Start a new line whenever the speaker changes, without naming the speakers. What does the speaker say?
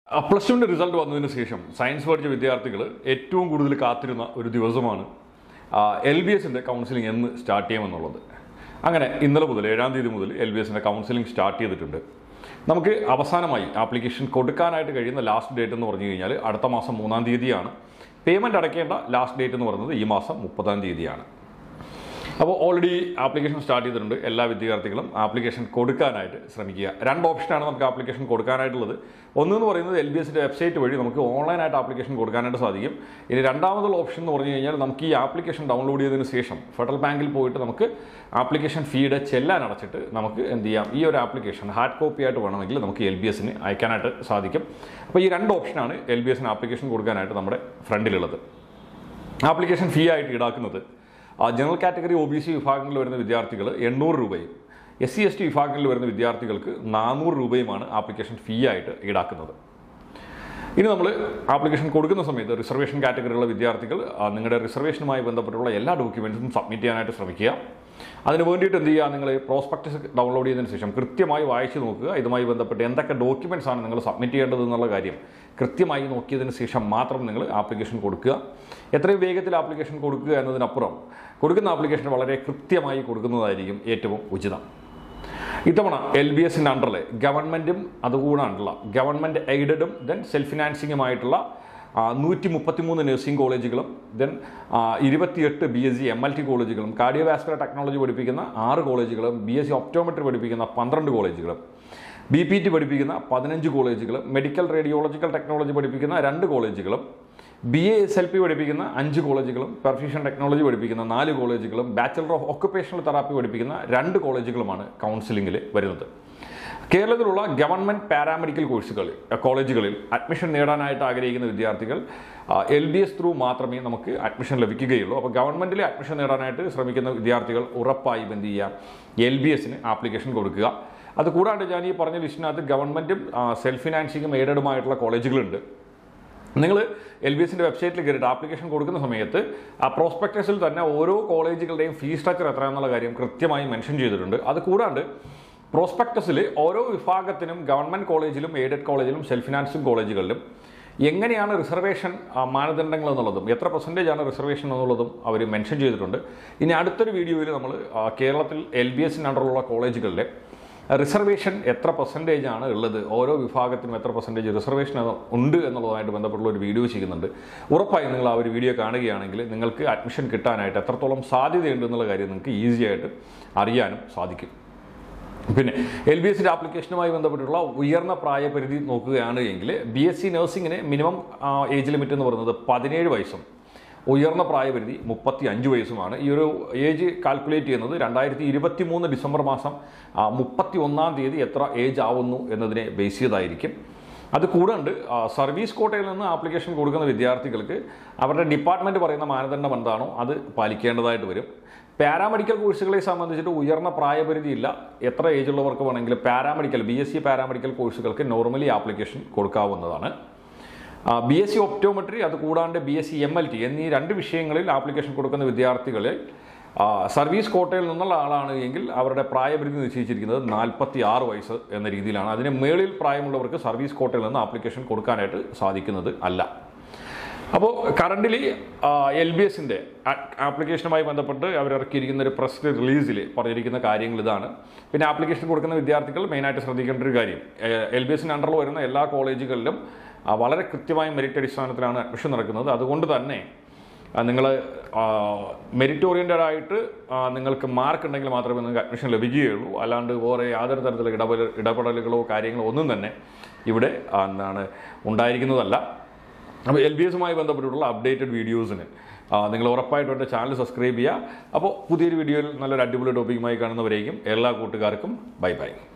plus ടുവിൻ്റെ result വന്നതിന് ശേഷം സയൻസ് പഠിച്ച വിദ്യാർത്ഥികൾ ഏറ്റവും കൂടുതൽ കാത്തിരുന്ന ഒരു ദിവസമാണ് എൽ ബി എസിൻ്റെ കൗൺസിലിംഗ് എന്ന് സ്റ്റാർട്ട് ചെയ്യുമെന്നുള്ളത് അങ്ങനെ ഇന്നലെ മുതൽ ഏഴാം തീയതി മുതൽ എൽ ബി എസിൻ്റെ കൗൺസിലിംഗ് സ്റ്റാർട്ട് ചെയ്തിട്ടുണ്ട് നമുക്ക് അവസാനമായി ആപ്ലിക്കേഷൻ കൊടുക്കാനായിട്ട് കഴിയുന്ന ലാസ്റ്റ് ഡേറ്റ് എന്ന് പറഞ്ഞു കഴിഞ്ഞാൽ അടുത്ത മാസം മൂന്നാം തീയതിയാണ് പേയ്മെൻറ്റ് അടയ്ക്കേണ്ട ലാസ്റ്റ് ഡേറ്റ് എന്ന് പറയുന്നത് ഈ മാസം മുപ്പതാം തീയതിയാണ് അപ്പോൾ ഓൾറെഡി ആപ്ലിക്കേഷൻ സ്റ്റാർട്ട് ചെയ്തിട്ടുണ്ട് എല്ലാ വിദ്യാർത്ഥികളും ആപ്ലിക്കേഷൻ കൊടുക്കാനായിട്ട് ശ്രമിക്കുക രണ്ട് ഓപ്ഷനാണ് നമുക്ക് ആപ്ലിക്കേഷൻ കൊടുക്കാനായിട്ടുള്ളത് ഒന്നെന്ന് പറയുന്നത് എൽ ബി എസിൻ്റെ വെബ്സൈറ്റ് വഴി നമുക്ക് ഓൺലൈനായിട്ട് ആപ്ലിക്കേഷൻ കൊടുക്കാനായിട്ട് സാധിക്കും ഇനി രണ്ടാമതുള്ള ഓപ്ഷൻ എന്ന് പറഞ്ഞു കഴിഞ്ഞാൽ നമുക്ക് ഈ ആപ്ലിക്കേഷൻ ഡൗൺലോഡ് ചെയ്തതിന് ശേഷം ഫെഡറൽ ബാങ്കിൽ പോയിട്ട് നമുക്ക് ആപ്ലിക്കേഷൻ ഫീയുടെ ചെല്ലാൻ അടച്ചിട്ട് നമുക്ക് എന്ത് ചെയ്യാം ഈ ഒരു ആപ്ലിക്കേഷൻ ഹാർഡ് കോപ്പി ആയിട്ട് വേണമെങ്കിൽ നമുക്ക് എൽ ബി എസിന് അയക്കാനായിട്ട് സാധിക്കും അപ്പോൾ ഈ രണ്ട് ഓപ്ഷനാണ് എൽ ബി എസിന് ആപ്ലിക്കേഷൻ കൊടുക്കാനായിട്ട് നമ്മുടെ ഫ്രണ്ടിലുള്ളത് ആപ്ലിക്കേഷൻ ഫീ ആയിട്ട് ഈടാക്കുന്നത് ആ general category O B C വിഭാഗങ്ങളിൽ വരുന്ന വിദ്യാർത്ഥികൾ എണ്ണൂറ് രൂപയും എസ് സി എസ് ടി വിഭാഗങ്ങളിൽ വരുന്ന വിദ്യാർത്ഥികൾക്ക് നാനൂറ് രൂപയുമാണ് ആപ്ലിക്കേഷൻ ഫീ ആയിട്ട് ഈടാക്കുന്നത് ഇനി നമ്മൾ ആപ്ലിക്കേഷൻ കൊടുക്കുന്ന സമയത്ത് റിസർവേഷൻ കാറ്റഗറിയുള്ള വിദ്യാർത്ഥികൾ ആ, നിങ്ങളുടെ റിസർവേഷനുമായി ബന്ധപ്പെട്ടുള്ള എല്ലാ ഡോക്യുമെൻറ്റ്സും സബ്മിറ്റ് ചെയ്യാനായിട്ട് ശ്രമിക്കുക അതിന് വേണ്ടിയിട്ട് എന്ത് ചെയ്യുക നിങ്ങൾ പ്രോസ്പെക്ടസ് ഡൗൺലോഡ് ചെയ്തതിന് ശേഷം കൃത്യമായി വായിച്ച് നോക്കുക ഇതുമായി ബന്ധപ്പെട്ട് എന്തൊക്കെ ഡോക്യുമെൻറ്റ്സ് ആണ് നിങ്ങൾ സബ്മിറ്റ് ചെയ്യേണ്ടത് എന്നുള്ള കാര്യം കൃത്യമായി നോക്കിയതിന് ശേഷം മാത്രം നിങ്ങൾ ആപ്ലിക്കേഷൻ കൊടുക്കുക എത്രയും വേഗത്തിൽ ആപ്ലിക്കേഷൻ കൊടുക്കുക എന്നതിനപ്പുറം കൊടുക്കുന്ന ആപ്ലിക്കേഷൻ വളരെ കൃത്യമായി കൊടുക്കുന്നതായിരിക്കും ഏറ്റവും ഉചിതം ഇത്തവണ എൽ ബി എസിൻ്റെ അണ്ടറിൽ ഗവൺമെൻറ്റും അതുകൂടാണ്ടുള്ള ഗവൺമെൻറ് എയ്ഡഡും ദെൻ സെൽഫ് ഫിനാൻസിങ്ങുമായിട്ടുള്ള നൂറ്റി മുപ്പത്തിമൂന്ന് നഴ്സിംഗ് കോളേജുകളും ദെൻ ഇരുപത്തിയെട്ട് B S C M L T കോളേജുകളും കാർഡിയോവാസ്കുലർ ടെക്നോളജി പഠിപ്പിക്കുന്ന ആറ് കോളേജുകളും ബി എസ് സി ഒപ്റ്റോമെട്രി പഠിപ്പിക്കുന്ന പന്ത്രണ്ട് കോളേജുകളും ബി പി ടി പഠിപ്പിക്കുന്ന പതിനഞ്ച് കോളേജുകളും മെഡിക്കൽ റേഡിയോളജിക്കൽ ടെക്നോളജി പഠിപ്പിക്കുന്ന രണ്ട് കോളേജുകളും B A S L P പഠിപ്പിക്കുന്ന അഞ്ച് കോളേജുകളും പെർഫ്യൂഷൻ ടെക്നോളജി പഠിപ്പിക്കുന്ന നാല് കോളേജുകളും ബാച്ചലർ ഓഫ് ഒക്കുപേഷണൽ തെറാപ്പി പഠിപ്പിക്കുന്ന രണ്ട് കോളേജുകളുമാണ് കൗൺസിലിംഗിൽ വരുന്നത് കേരളത്തിലുള്ള ഗവൺമെൻറ് പാരാമെഡിക്കൽ കോഴ്സുകൾ കോളേജുകളിൽ അഡ്മിഷൻ നേടാനായിട്ട് ആഗ്രഹിക്കുന്ന വിദ്യാർത്ഥികൾ എൽ ബി എസ് ത്രൂ മാത്രമേ നമുക്ക് അഡ്മിഷൻ ലഭിക്കുകയുള്ളൂ അപ്പോൾ ഗവൺമെൻറ്റിലെ അഡ്മിഷൻ നേടാനായിട്ട് ശ്രമിക്കുന്ന വിദ്യാർത്ഥികൾ ഉറപ്പായും എന്ത് ചെയ്യുക എൽ ബി എസിന് ആപ്ലിക്കേഷൻ കൊടുക്കുക അത് കൂടാണ്ട് ഞാൻ ഈ പറഞ്ഞ ലിസ്റ്റിനകത്ത് ഗവൺമെൻറ്റും സെൽഫ് ഫിനാൻസിങ്ങും എയ്ഡഡുമായിട്ടുള്ള കോളേജുകളുണ്ട് നിങ്ങൾ എൽ ബി എസിൻ്റെ വെബ്സൈറ്റിൽ കയറിയിട്ട് ആപ്ലിക്കേഷൻ കൊടുക്കുന്ന സമയത്ത് ആ പ്രോസ്പെക്ടസിൽ തന്നെ ഓരോ കോളേജുകളുടെയും ഫീ സ്ട്രക്ചർ എത്ര എന്നുള്ള കാര്യം കൃത്യമായി മെൻഷൻ ചെയ്തിട്ടുണ്ട് അത് കൂടാണ്ട് പ്രോസ്പെക്ടസിൽ ഓരോ വിഭാഗത്തിനും ഗവൺമെൻറ് കോളേജിലും എയ്ഡഡ് കോളേജിലും സെൽഫ് ഫിനാൻസിങ് കോളേജുകളിലും എങ്ങനെയാണ് റിസർവേഷൻ ആ, മാനദണ്ഡങ്ങൾ എന്നുള്ളതും എത്ര പെർസെൻറ്റേജ് ആണ് റിസർവേഷൻ എന്നുള്ളതും അവർ മെൻഷൻ ചെയ്തിട്ടുണ്ട് ഇനി അടുത്തൊരു വീഡിയോയിൽ നമ്മൾ ആ, കേരളത്തിൽ എൽ ബി എസിന് അണ്ടറുള്ള കോളേജുകളിലെ റിസർവേഷൻ എത്ര പെർസെൻറ്റേജ് ആണ് ഉള്ളത് ഓരോ വിഭാഗത്തിനും എത്ര പെർസെൻറ്റേജ് റിസർവേഷൻ ഉണ്ട് എന്നുള്ളതുമായിട്ട് ബന്ധപ്പെട്ടുള്ള ഒരു വീഡിയോ ചെയ്യുന്നുണ്ട് ഉറപ്പായും നിങ്ങൾ ആ ഒരു വീഡിയോ കാണുകയാണെങ്കിൽ നിങ്ങൾക്ക് അഡ്മിഷൻ കിട്ടാനായിട്ട് എത്രത്തോളം സാധ്യതയുണ്ട് എന്നുള്ള കാര്യം നിങ്ങൾക്ക് ഈസി ആയിട്ട് അറിയാനും സാധിക്കും പിന്നെ എൽ ബി എസിൻ്റെ ആപ്ലിക്കേഷനുമായി ബന്ധപ്പെട്ടുള്ള ഉയർന്ന പ്രായപരിധി നോക്കുകയാണ് എങ്കിൽ ബി എസ് സി നഴ്സിംഗിന് മിനിമം ഏജ് ലിമിറ്റ് എന്ന് പറയുന്നത് പതിനേഴ് വയസ്സും ഉയർന്ന പ്രായപരിധി മുപ്പത്തി അഞ്ച് വയസ്സുമാണ് ഈ ഒരു ഏജ് കാൽക്കുലേറ്റ് ചെയ്യുന്നത് രണ്ടായിരത്തി ഇരുപത്തി മൂന്ന് ഡിസംബർ മാസം മുപ്പത്തി ഒന്നാം തീയതി എത്ര ഏജ് ആവുന്നു എന്നതിനെ ബേസ് ചെയ്തായിരിക്കും അത് കൂടാണ്ട് ആ, സർവീസ് കോട്ടയിൽ നിന്ന് ആപ്ലിക്കേഷൻ കൊടുക്കുന്ന വിദ്യാർത്ഥികൾക്ക് അവരുടെ ഡിപ്പാർട്ട്മെൻറ്റ് പറയുന്ന മാനദണ്ഡം എന്താണോ അത് പാലിക്കേണ്ടതായിട്ട് വരും പാരാമെഡിക്കൽ കോഴ്സുകളെ സംബന്ധിച്ചിട്ട് ഉയർന്ന പ്രായപരിധി ഇല്ല എത്ര ഏജ് ഉള്ളവർക്ക് വേണമെങ്കിലും paramedical B S C paramedical കോഴ്സുകൾക്ക് നോർമലി ആപ്ലിക്കേഷൻ കൊടുക്കാവുന്നതാണ് ബി എസ് സി ഒപ്റ്റോമെട്രി അത് കൂടാണ്ട് B S C M L T എന്നീ രണ്ട് വിഷയങ്ങളിൽ ആപ്ലിക്കേഷൻ കൊടുക്കുന്ന വിദ്യാർത്ഥികളെ ആ, സർവീസ് കോട്ടയിൽ നിന്നുള്ള ആളാണ് എങ്കിൽ അവരുടെ പ്രായപരിധി നിശ്ചയിച്ചിരിക്കുന്നത് നാൽപ്പത്തി ആറ് വയസ്സ് എന്ന രീതിയിലാണ് അതിന് മേളിൽ പ്രായമുള്ളവർക്ക് സർവീസ് കോട്ടയിൽ നിന്ന് ആപ്ലിക്കേഷൻ കൊടുക്കാനായിട്ട് സാധിക്കുന്നത് അല്ല അപ്പോൾ കറൻ്റിലി എൽ ബി എസിൻ്റെ ആപ്ലിക്കേഷനുമായി ബന്ധപ്പെട്ട് അവർ ഇറക്കിയിരിക്കുന്ന ഒരു പ്രസ് റിലീസിൽ പറഞ്ഞിരിക്കുന്ന കാര്യങ്ങൾ ഇതാണ് പിന്നെ ആപ്ലിക്കേഷൻ കൊടുക്കുന്ന വിദ്യാർത്ഥികൾ മെയിനായിട്ട് ശ്രദ്ധിക്കേണ്ട ഒരു കാര്യം എൽ ബി എസിൻ്റെ അണ്ടറിൽ വരുന്ന എല്ലാ കോളേജുകളിലും ആ, വളരെ കൃത്യമായ മെറിറ്റ് അടിസ്ഥാനത്തിലാണ് അഡ്മിഷൻ നടക്കുന്നത് അതുകൊണ്ട് തന്നെ നിങ്ങൾ മെറിറ്റ് ഓറിയൻറ്റഡ് ആയിട്ട് ആ, നിങ്ങൾക്ക് മാർക്ക് ഉണ്ടെങ്കിൽ മാത്രമേ നിങ്ങൾക്ക് അഡ്മിഷൻ ലഭിക്കുകയുള്ളൂ അല്ലാണ്ട് വേറെ യാതൊരു തരത്തിലുള്ള ഇടപെടൽ ഇടപെടലുകളോ കാര്യങ്ങളോ ഒന്നും തന്നെ ഇവിടെ ആ, എന്താണ് ഉണ്ടായിരിക്കുന്നതല്ല അപ്പോൾ എൽ ബി എസുമായി ബന്ധപ്പെട്ടിട്ടുള്ള അപ്ഡേറ്റഡ് വീഡിയോസിന് നിങ്ങൾ ഉറപ്പായിട്ടും എൻ്റെ ചാനൽ സബ്സ്ക്രൈബ് ചെയ്യുക അപ്പോൾ പുതിയൊരു വീഡിയോയിൽ നല്ലൊരു അടിപൊളി ടോപ്പിക്കുമായി കാണുന്നവരേക്കും എല്ലാ കൂട്ടുകാർക്കും ബൈ ബൈ